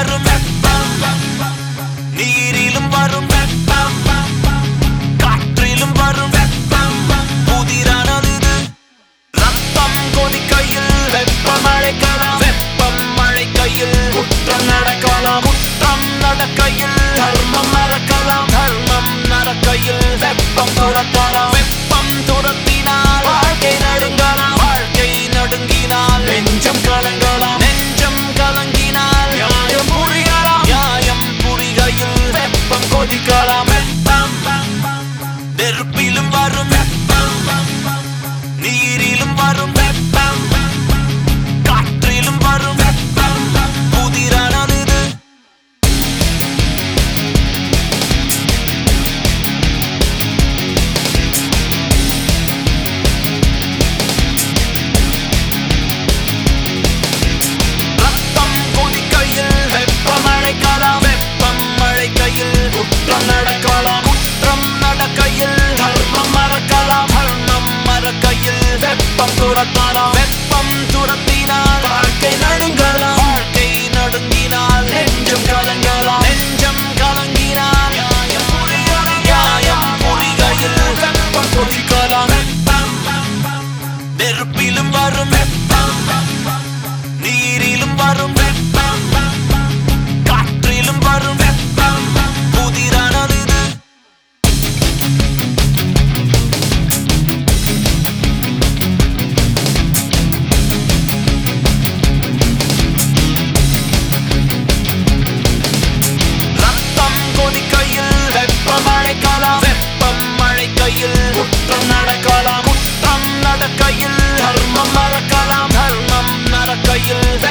வரும் வெப்பம் நீரிலும் வரும் வெப்பம் காற்றிலும் வரும் வெப்பம் புதிரானது இது. ரத்தம் கொதிக்கையில் வெப்பம் அழைக்கலாம் வெப்பம் அழைக்கையில் குற்றம் நடக்கலாம் குற்றம் நடக்கையில் தர்மம் மறக்கலாம் தர்மம் நடக்கையில் வெப்பம் துரத்தலாம் வெப்பம் துரத்தினால் வாழ்க்கை நடுங்கலாம் வாழ்க்கை நடுங்கினால் நெஞ்சம் கலங்கலாம் நெஞ்சம் கலங்கினால் நியாயம் புரியலாம் நியாயம் புரிகையில் வெப்பம் கொதிக்கலாம் வெப்பம் நெருப்பிலும் வரும் வெப்பம் நீரிலும் வரும் வெப்பம் காற்றிலும் வரும் வெப்பம் புதிரானது இது. ரத்தம் கொதிக்கையில் வெப்பம் அழைக்கலாம் வெப்பம் அழைக்கையில் குற்றம் நடக்கலாம் குற்றம் நடக்கையில் தர்மம் மறக்கலாம் தர்மம் மறக்கையில் வெப்பம் துரத்தலாம் வெப்பம் துரத்தினால் வாழ்க்கை நடுங்கலாம் வாழ்க்கை நடுங்கினால் நெஞ்சம் கலங்கலாம் நெஞ்சம் கலங்கினால் நியாயம் புரியலாம் நியாயம் புரிகையில் வெப்பம் கொதிக்கலாம் வெப்பம் நெருப்பிலும் வரும் வெப்பம் நீரிலும் வரும் வெப்பம் காற்றிலும் வரும் வெப்பம் புதிரானது இது. ரத்தம் கொதிக்கையில் வெப்பம் அழைக்கலாம் வெப்பம் அழைக்கையில் குற்றம் நடக்கலாம் குற்றம் நடக்கையில் தர்மம் மறக்கலாம் தர்மம் நடக்கையில்